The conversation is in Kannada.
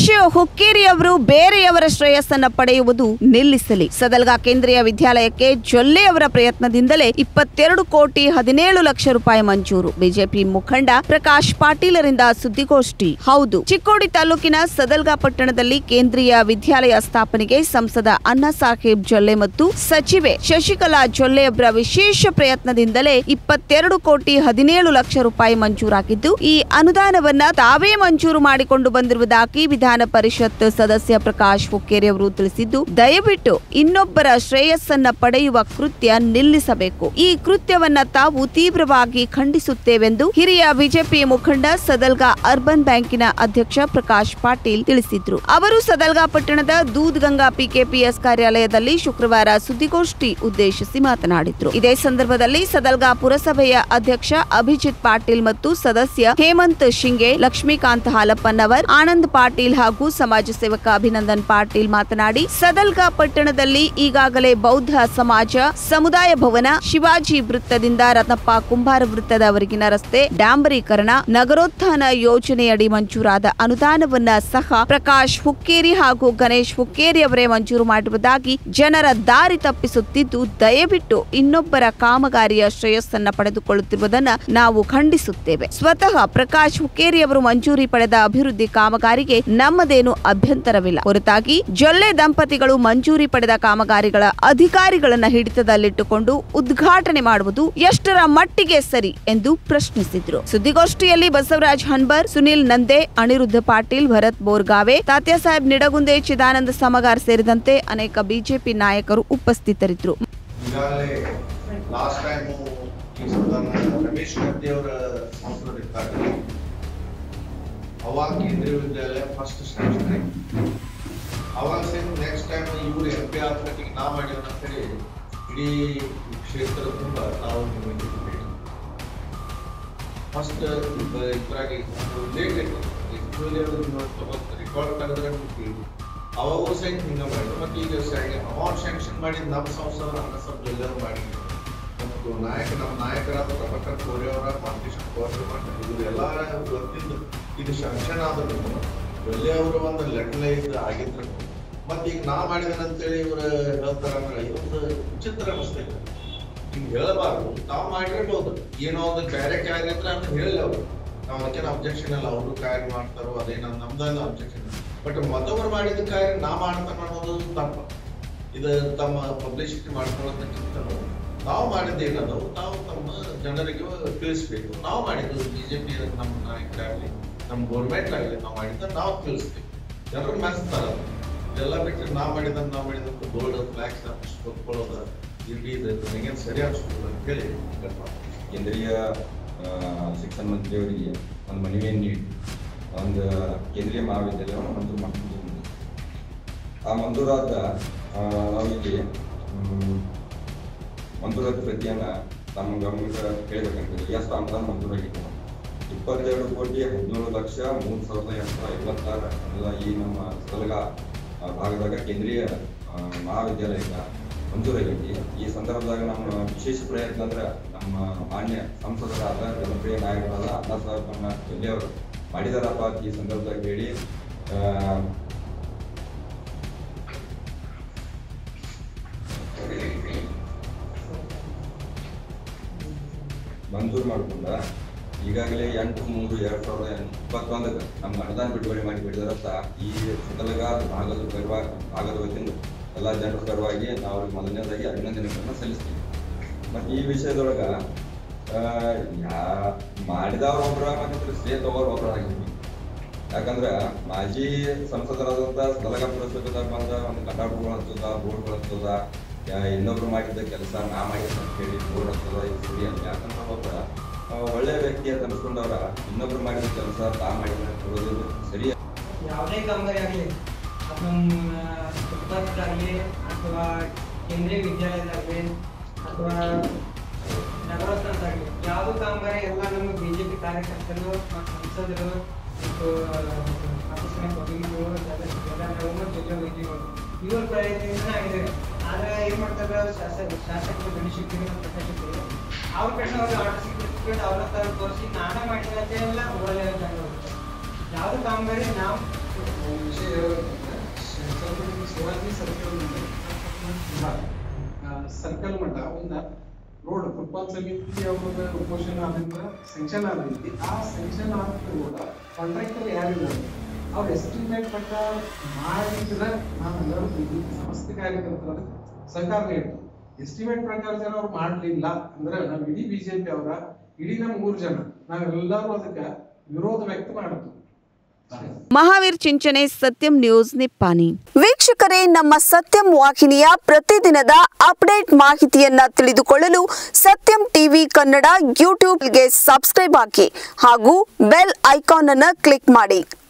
ಗಣೇಶ್ ಹುಕ್ಕೇರಿ ಅವರು ಬೇರೆಯವರ ಶ್ರೇಯಸ್ಸನ್ನ ಪಡೆಯುವುದು ನಿಲ್ಲಿಸಲಿ ಸದಲ್ಗಾ ಕೇಂದ್ರೀಯ ವಿದ್ಯಾಲಯಕ್ಕೆ ಜೊಲ್ಲೆ ಅವರ ಪ್ರಯತ್ನದಿಂದಲೇ ಇಪ್ಪತ್ತೆರಡು ಕೋಟಿ ಹದಿನೇಳು ಲಕ್ಷ ರೂಪಾಯಿ ಮಂಜೂರು ಬಿಜೆಪಿ ಮುಖಂಡ ಪ್ರಕಾಶ್ ಪಾಟೀಲರಿಂದ ಸುದ್ದಿಗೋಷ್ಠಿ ಹೌದು ಚಿಕ್ಕೋಡಿ ತಾಲೂಕಿನ ಸದಲ್ಗಾ ಪಟ್ಟಣದಲ್ಲಿ ಕೇಂದ್ರೀಯ ವಿದ್ಯಾಲಯ ಸ್ಥಾಪನೆಗೆ ಸಂಸದ ಅಣ್ಣಾ ಸಾಹೇಬ್ ಜೊಲ್ಲೆ ಮತ್ತು ಸಚಿವೆ ಶಶಿಕಲಾ ಜೊಲ್ಲೆ ಅವರ ವಿಶೇಷ ಪ್ರಯತ್ನದಿಂದಲೇ ಇಪ್ಪತ್ತೆರಡು ಕೋಟಿ ಹದಿನೇಳು ಲಕ್ಷ ರೂಪಾಯಿ ಮಂಜೂರಾಗಿದ್ದು ಈ ಅನುದಾನವನ್ನ ತಾವೇ ಮಂಜೂರು ಮಾಡಿಕೊಂಡು ಬಂದಿರುವುದಾಗಿ ವಿಧಾನ ಪರಿಷತ್ ಸದಸ್ಯ ಪ್ರಕಾಶ್ ಹುಕ್ಕೇರಿ ಅವರು ತಿಳಿಸಿದ್ದು ದಯವಿಟ್ಟು ಇನ್ನೊಬ್ಬರ ಶ್ರೇಯಸ್ಸನ್ನ ಪಡೆಯುವ ಕೃತ್ಯ ನಿಲ್ಲಿಸಬೇಕು ಈ ಕೃತ್ಯವನ್ನ ತಾವು ತೀವ್ರವಾಗಿ ಖಂಡಿಸುತ್ತೇವೆಂದು ಹಿರಿಯ ಬಿಜೆಪಿ ಮುಖಂಡ ಸದಲ್ಗಾ ಅರ್ಬನ್ ಬ್ಯಾಂಕಿನ ಅಧ್ಯಕ್ಷ ಪ್ರಕಾಶ್ ಪಾಟೀಲ್ ತಿಳಿಸಿದ್ರು ಅವರು ಸದಲ್ಗಾ ಪಟ್ಟಣದ ದೂದ್ ಗಂಗಾ ಪಿಕೆಪಿಎಸ್ ಕಾರ್ಯಾಲಯದಲ್ಲಿ ಶುಕ್ರವಾರ ಸುದ್ದಿಗೋಷ್ಠಿ ಉದ್ದೇಶಿಸಿ ಮಾತನಾಡಿದ್ರು ಇದೇ ಸಂದರ್ಭದಲ್ಲಿ ಸದಲ್ಗಾ ಪುರಸಭೆಯ ಅಧ್ಯಕ್ಷ ಅಭಿಜಿತ್ ಪಾಟೀಲ್ ಮತ್ತು ಸದಸ್ಯ ಹೇಮಂತ್ ಶಿಂಗೆ ಲಕ್ಷ್ಮೀಕಾಂತ್ ಹಾಲಪ್ಪನವರ್ ಆನಂದ್ ಪಾಟೀಲ್ ಹಾಗೂ ಸಮಾಜ ಸೇವಕ ಅಭಿನಂದನ್ ಪಾಟೀಲ್ ಮಾತನಾಡಿ ಸದಲ್ಗಾ ಪಟ್ಟಣದಲ್ಲಿ ಈಗಾಗಲೇ ಬೌದ್ಧ ಸಮಾಜ ಸಮುದಾಯ ಭವನ ಶಿವಾಜಿ ವೃತ್ತದಿಂದ ರತ್ನಪ್ಪ ಕುಂಬಾರ ವೃತ್ತದವರೆಗಿನ ರಸ್ತೆ ಡಾಂಬರೀಕರಣ ನಗರೋತ್ಥಾನ ಯೋಜನೆಯಡಿ ಮಂಜೂರಾದ ಅನುದಾನವನ್ನ ಸಹ ಪ್ರಕಾಶ್ ಹುಕ್ಕೇರಿ ಹಾಗೂ ಗಣೇಶ್ ಹುಕ್ಕೇರಿ ಅವರೇ ಮಂಜೂರು ಮಾಡಿರುವುದಾಗಿ ಜನರ ದಾರಿ ತಪ್ಪಿಸುತ್ತಿದ್ದು ದಯವಿಟ್ಟು ಇನ್ನೊಬ್ಬರ ಕಾಮಗಾರಿಯ ಶ್ರೇಯಸ್ಸನ್ನ ಪಡೆದುಕೊಳ್ಳುತ್ತಿರುವುದನ್ನ ನಾವು ಖಂಡಿಸುತ್ತೇವೆ ಸ್ವತಃ ಪ್ರಕಾಶ್ ಹುಕ್ಕೇರಿ ಅವರು ಮಂಜೂರಿ ಪಡೆದ ಅಭಿವೃದ್ಧಿ ಕಾಮಗಾರಿಗೆ ನಮ್ಮದೇನು ಅಭ್ಯಂತರವಿಲ್ಲ ಹೊರತಾಗಿ ಜೊಲ್ಲೆ ದಂಪತಿಗಳು ಮಂಜೂರಿ ಪಡೆದ ಕಾಮಗಾರಿಗಳ ಅಧಿಕಾರಿಗಳನ್ನ ಹಿಡಿತದಲ್ಲಿಟ್ಟುಕೊಂಡು ಉದ್ಘಾಟನೆ ಮಾಡುವುದು ಎಷ್ಟರ ಮಟ್ಟಿಗೆ ಸರಿ ಎಂದು ಪ್ರಶ್ನಿಸಿದ್ರು ಸುದ್ದಿಗೋಷ್ಠಿಯಲ್ಲಿ ಬಸವರಾಜ್ ಹನ್ಬರ್ ಸುನಿಲ್ ನಂದೆ ಅನಿರುದ್ಧ ಪಾಟೀಲ್ ಭರತ್ ಬೋರ್ಗಾವೆ ತಾತ್ಯ ಸಾಹೇಬ್ ನಿಡಗುಂದೆ ಚಿದಾನಂದ ಸಮಗಾರ್ ಸೇರಿದಂತೆ ಅನೇಕ ಬಿಜೆಪಿ ನಾಯಕರು ಉಪಸ್ಥಿತರಿದ್ದರು ಈಗಾಗಲೇ ಲಾಸ್ಟ್ ಟೈಮು ಈ ಸಾಧಾರಣ ರಮೇಶ್ ಕತ್ತಿ ಅವರ ಸಂಸದರಿದ್ದಾರೆ ಅವಾಗ ಕೇಂದ್ರೀಯ ವಿದ್ಯಾಲಯ ಫಸ್ಟ್ ಸ್ಟ್ಯಾಂಡರ್ಡ್ ಆಯ್ತು ಅವಾಗ ಸೇಮ್ ನೆಕ್ಸ್ಟ್ ಟೈಮ್ ಇವ್ರು ಎಂ ಪಿ ಆತ್ಮಟಿಗೆ ನಾ ಮಾಡಿರೋಣ ಅಂತ ಹೇಳಿ ಇಡೀ ಕ್ಷೇತ್ರ ತುಂಬ ನಾವು ನಿಮಗೆ ಫಸ್ಟ್ ಇದ್ರಾಗಿ ಲೇಟ್ ರೆಕಾರ್ಡ್ ತೆಗೆದ್ರೆ ಕೇಳಿ ಅವಾಗೂ ಸಹಿತ ಹಿಂಗ ಮಾಡಿದ್ರು ಮತ್ತೆ ಈಗ ಅಮೌಂಟ್ ಸ್ಯಾಂಕ್ಷನ್ ಮಾಡಿದ ನಮ್ಮ ಸಂಸದರು ಅನಸಬ್ ಎಲ್ಲರೂ ಮಾಡಿದ್ರು ಮತ್ತು ನಾಯಕ ನಮ್ಮ ನಾಯಕರಾದ ಪ್ರಭಾಕರ್ ಕೋರೆ ಅವರ ಮಾರ್ಕೇಶನ್ ಗೌರ್ಮೆಂಟ್ ಇವರು ಎಲ್ಲ ಗೊತ್ತಿದ್ದು ಇದು ಶಾಂಕ್ಷನ್ ಆದರೂ ಒಳ್ಳೆ ಅವರು ಒಂದು ಲೆಟ್ಲ ಇದು ಆಗಿದ್ರು ಮತ್ತೆ ಈಗ ನಾ ಮಾಡಿದನ ಅಂತೇಳಿ ಇವ್ರು ಹೇಳ್ತಾರ ಅಂದ್ರೆ ಇದೊಂದು ವಿಚಿತ್ರ ಅನಿಸ್ತೈತೆ ಹಿಂಗ್ ಹೇಳಬಾರ್ದು ತಾವು ಮಾಡಿರ್ಬೋದು ಏನೋ ಒಂದು ಬೇರೆ ಕಾರ್ಯ ಇದ್ರೆ ಅಂತ ಹೇಳಿ ಅವರು ನಾವು ಅದಕ್ಕೆ ಅಬ್ಜೆಕ್ಷನ್ ಇಲ್ಲ ಅವರು ಕಾರ್ಯ ಮಾಡ್ತಾರೋ ಅದೇ ನಮ್ ನಮ್ದೊಂದು ಅಬ್ಜೆಕ್ಷನ್ ಬಟ್ ಮತ್ತೊಬ್ಬರು ಮಾಡಿದ ಕಾರ್ಯ ನಾ ಮಾಡ್ತಾನ ಅನ್ನೋದು ತಪ್ಪ ಇದು ತಮ್ಮ ಪಬ್ಲಿಸಿಟಿ ಮಾಡ್ಕೊಳ್ಳೋದಕ್ಕಿಂತ ನಾವು ಮಾಡಿದ್ದು ಏನದವು ನಾವು ತಮ್ಮ ಜನರಿಗೆ ತಿಳಿಸ್ಬೇಕು ನಾವು ಮಾಡಿದ್ದು ಬಿಜೆಪಿ ನಮ್ಮ ನಾಯಕರಾಗಲಿ ನಮ್ಮ ಗೌರ್ಮೆಂಟ್ ಆಗಲಿ ನಾವು ಮಾಡಿದ್ದ ನಾವು ತಿಳಿಸ್ಬೇಕು ಜನರು ಮೆಚ್ತಾರ ಇದೆಲ್ಲ ಬಿಟ್ಟು ನಾವು ಮಾಡಿದಂತ ನಾವು ಮಾಡಿದಂತ ಗೋಲ್ಡ್ ಫ್ಲಾಕ್ಸ್ ಕೊಟ್ಕೊಳ್ಳೋದು ಇರ್ಲಿ ಇದು ನನಗೇನು ಸರಿ ಅನ್ಸ್ಕೊಳ್ಳೋದು ಅಂತ ಹೇಳಿ ಹೇಳ್ತಾರೆ. ಕೇಂದ್ರೀಯ ಆ, ಶಿಕ್ಷಣ ಮಂತ್ರಿಯವರಿಗೆ ಒಂದು ಮನವಿಯನ್ನು ನೀಡಿ ಒಂದು ಕೇಂದ್ರೀಯ ಮಹಾವಿದ್ಯಾಲಯವನ್ನು ಮಂಜೂರು ಮಾಡ್ಕೊಂಡು ಆ ಮಂಜೂರಾದ ಆ, ನಾವಿಲ್ಲಿ ಮ್, ಮಂಜೂರಾದ ಪ್ರತಿಯನ್ನ ನಮ್ಮ ಗಮನಕ್ಕೆ ಕೇಳಬೇಕಂತ ಎಷ್ಟು ಅನುದಾನ ಮಂಜೂರಾಗಿತ್ತು ಇಪ್ಪತ್ತೆರಡು ಕೋಟಿ ಹದಿನೇಳು ಲಕ್ಷ ಮೂರು ಸಾವಿರದ ಎಂಟುನೂರ ಐವತ್ತಾರು ಅನುದಾನ ಈ ನಮ್ಮ ಸಲಗ ಭಾಗದಾಗ ಕೇಂದ್ರೀಯ ಆ, ಮಹಾವಿದ್ಯಾಲಯಕ್ಕೆ ಮಂಜೂರಾಗೈತಿ ಈ ಸಂದರ್ಭದಾಗ ನಮ್ಮ ವಿಶೇಷ ಪ್ರಯತ್ನ ಅಂದ್ರೆ ನಮ್ಮ ಮಾನ್ಯ ಸಂಸದರಾದ ಜನಪ್ರಿಯ ನಾಯಕರಾದ ಅಣ್ಣಾ ಸಾಹೇಬ್ ಅಣ್ಣ ಜೊಲ್ಲೆ ಅವರು ಮಾಡಿದಾರಪ್ಪ ಅಂತ ಈ ಸಂದರ್ಭದಾಗ ಹೇಳಿ ಆ, ಮಂಜೂರು ಮಾಡಿಕೊಂಡ ಈಗಾಗಲೇ ಎಂಟು ಮೂರು ಎರಡ್ ಸಾವಿರದ ಇಪ್ಪತ್ತೊಂದಕ್ಕೆ ನಮ್ಮ ಅನುದಾನ ಬಿಡುಗಡೆ ಮಾಡಿ ಬಿಡಿದಾರಂತ ಈ ಸದಲಗ ಭಾಗದ ಪರವಾಗಿ ಭಾಗದ ವತಿಯಿಂದ ಎಲ್ಲ ಜನರ ಪರವಾಗಿ ನಾವು ಅವ್ರಿಗೆ ಮೊದಲನೇದಾಗಿ ಅಭಿನಂದನೆಗಳನ್ನ ಸಲ್ಲಿಸ್ತೀವಿ ಮತ್ತು ಈ ವಿಷಯದೊಳಗ ಆ, ಯಾ ಮಾಡಿದವ್ರು ಒಬ್ರ ಮತ್ತೆ ಶ್ರೇಯ ತಗೋರು ಒಬ್ರ ಆಗಿದ್ವಿ ಯಾಕಂದ್ರ ಮಾಜಿ ಸಂಸದರಾದಂತ ಸದಲಗ ಪುರಸಭೆದಾಗ ಬಂದ ಒಂದು ಕಟಾಟಗಳು ಹಚ್ಚೋದ ಬೋರ್ಡ್ಗಳು ಹಚ್ಚೋದ ಯಾ- ಇನ್ನೊಬ್ರು ಮಾಡಿದ್ದ ಕೆಲಸ ನಾ ಮಾಡಿದ ಅಂತ ಹೇಳಿ ಬೋರ್ಡ್ ಹಚ್ಚೋದ ಇದು ಸರಿ ಅಲ್ಲ ಯಾಕಂದ್ರ ಒಬ್ಬ ಆ, ಒಳ್ಳೆ ವ್ಯಕ್ತಿ ಅಂತ ಅನ್ಸ್ಕೊಂಡವ್ರ ಇನ್ನೊಬ್ರು ಮಾಡಿದ ಕೆಲಸ ತಾ ಮಾಡಿದ ಅಂತ ಹೇಳೋದು ಸರಿ ಯಾವುದೇ ಕಾಮಗಾರಿ ಆಗಲಿ ಅದು ನಮ್ಮ ಫುಟ್ಪಾತ್ಗಾಗಲಿ ಅಥವಾ ಕೇಂದ್ರೀಯ ವಿದ್ಯಾಲಯದಾಗಲಿ ಅಥವಾ ನಗರೋತ್ಥಾನದಾಗಲಿ ಯಾವುದೇ ಕಾಮಗಾರಿ ಎಲ್ಲ ನಮ್ಮ ಬಿ ಜೆ ಪಿ ಕಾರ್ಯಕರ್ತರು ಮತ್ತು ಸಂಸದರು ಮತ್ತು ಆಫೀಸಿನ ಪಬ್ಲಿಕ್ಗಳು ಎಲ್ಲ ಜಿಲ್ಲಾ ವೈದ್ಯಗಳು ಇವ್ರ ಪ್ರಯತ್ನದಿಂದ ಆಗಿದೆ ಆದ್ರೆ ಏನ್ ಮಾಡ್ತಾರೆ ಶಾಸಕ ಶಾಸಕರು ಗಣೇಶಕ್ತಿಗೆ ಮತ್ತು ಪ್ರಕಾಶಕ್ತಿಗೆ ಅವ್ರ ಕಡೆ ಅವ್ರಿಗೆ ಆರ್ಡರ್ ಸಿಕ್ಕಿಬಿಟ್ಟು ಅವ್ರ ತರ ತೋರಿಸಿ ನಾನೇ ಮಾಡಿದ್ರೆ ಎಲ್ಲ ಒಳ್ಳೆ ಯಾವ್ದು ಕಾಮಗಾರಿ ನಾವು ಒಂದು ವಿಷಯ ಹೇಳಬೇಕಂದ್ರೆ ಛತ್ರಪತಿ ಶಿವಾಜಿ ಸರ್ಕಲ್ ಸರ್ಕಲ್ ಮಟ್ಟ ಒಂದು ರೋಡ್ ಫುಟ್ಬಾಲ್ ಸಮಿತಿ ಅವ್ರದ ಉಪೋಷಣ ಆದ್ರಿಂದ ಸ್ಯಾಂಕ್ಷನ್ ಆಗೈತಿ ಆ ಸ್ಯಾಂಕ್ಷನ್ ಆದ ಕೂಡ ಕಾಂಟ್ರಾಕ್ಟರ್ ಯಾರಿದ್ದಾರೆ ಅವ್ರ ಎಸ್ಟಿಮೇಟ್ ಪ್ರಕಾರ ಮಾಡಿದ್ರೆ ನಾವೆಲ್ಲರೂ ಸಮಸ್ತ ಕಾರ್ಯಕರ್ತರ ಸಹಕಾರ ನೀಡ್ತು ಎಸ್ಟಿಮೇಟ್ ಪ್ರಕಾರ ಜನ ಅವ್ರು ಮಾಡ್ಲಿಲ್ಲ ಅಂದ್ರೆ ನಾವ್ ಇಡೀ ಬಿಜೆಪಿ ಅವರ ಇಡೀ ನಮ್ ಮೂರ್ ಜನ ನಾವೆಲ್ಲರೂ ಅದಕ್ಕೆ ವಿರೋಧ ವ್ಯಕ್ತ ಮಾಡ್ತು ಮಹಾವೀರ್ ಚಿಂಚನೆ ಸತ್ಯಂ ನ್ಯೂಸ್ ನಿಪ್ಪಾನಿ ವೀಕ್ಷಕರೇ ನಮ್ಮ ಸತ್ಯಂ ವಾಹಿನಿಯ ಪ್ರತಿದಿನದ ಅಪ್ಡೇಟ್ ಮಾಹಿತಿಯನ್ನ ತಿಳಿದುಕೊಳ್ಳಲು ಸತ್ಯಂ ಟಿವಿ ಕನ್ನಡ ಯೂಟ್ಯೂಬ್ಗೆ ಸಬ್ಸ್ಕ್ರೈಬ್ ಹಾಕಿ ಹಾಗೂ ಬೆಲ್ ಐಕಾನ್ ಅನ್ನು ಕ್ಲಿಕ್ ಮಾಡಿ